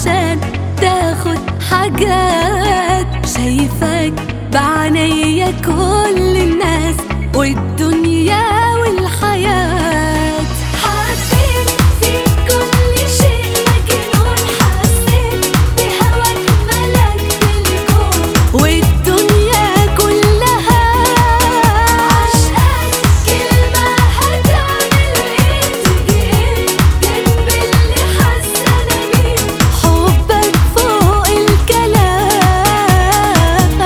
علشان تاخد حاجات شايفك بعناية كل الناس والدنيا والحياة حسيت في كل شيء مجنون حسيت بهواك ملكت الكون والدنيا كلها عشقك كلمة هتعمل ايه تيجي ايه جنب اللي حاسة انا بيه حبك فوق الكلام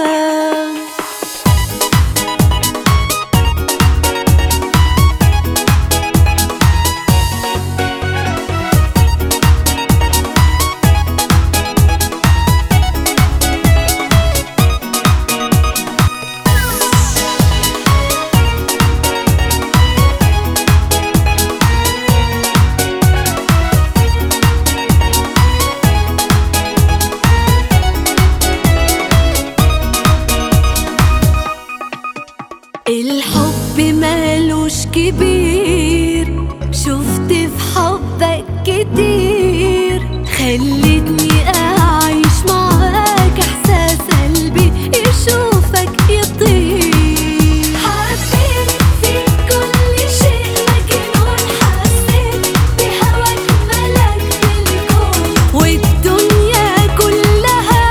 الحب مالوش كبير شفت في حبك كتير خلتني اعيش معاك احساس قلبي يشوفك يطير حسيت في كل شيء مجنون حسيت بهواك ملكت الكون والدنيا كلها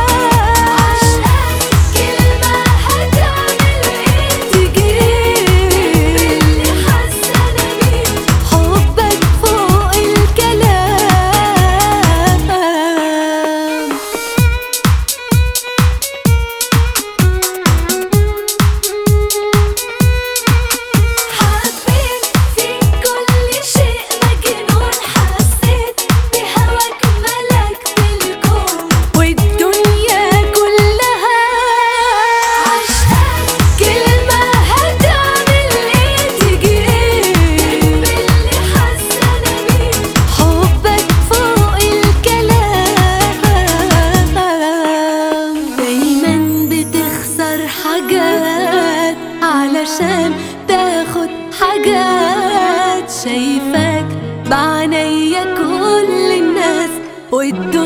عشقك كلمة هتعمل ايه تيجي اللي حاسة انا بيه حبك فوق الكلام حبيت في كل شيء مجنون حسيت بهواك ملكت الكون والدنيا كلها عشقك كلمة هتعمل ايه تيجي ايه باللي حاسة انا بيه حبك فوق الكلام دايما بتخسر حاجات علشان تاخد حاجات شايفاك بعناية كل الناس والدنيا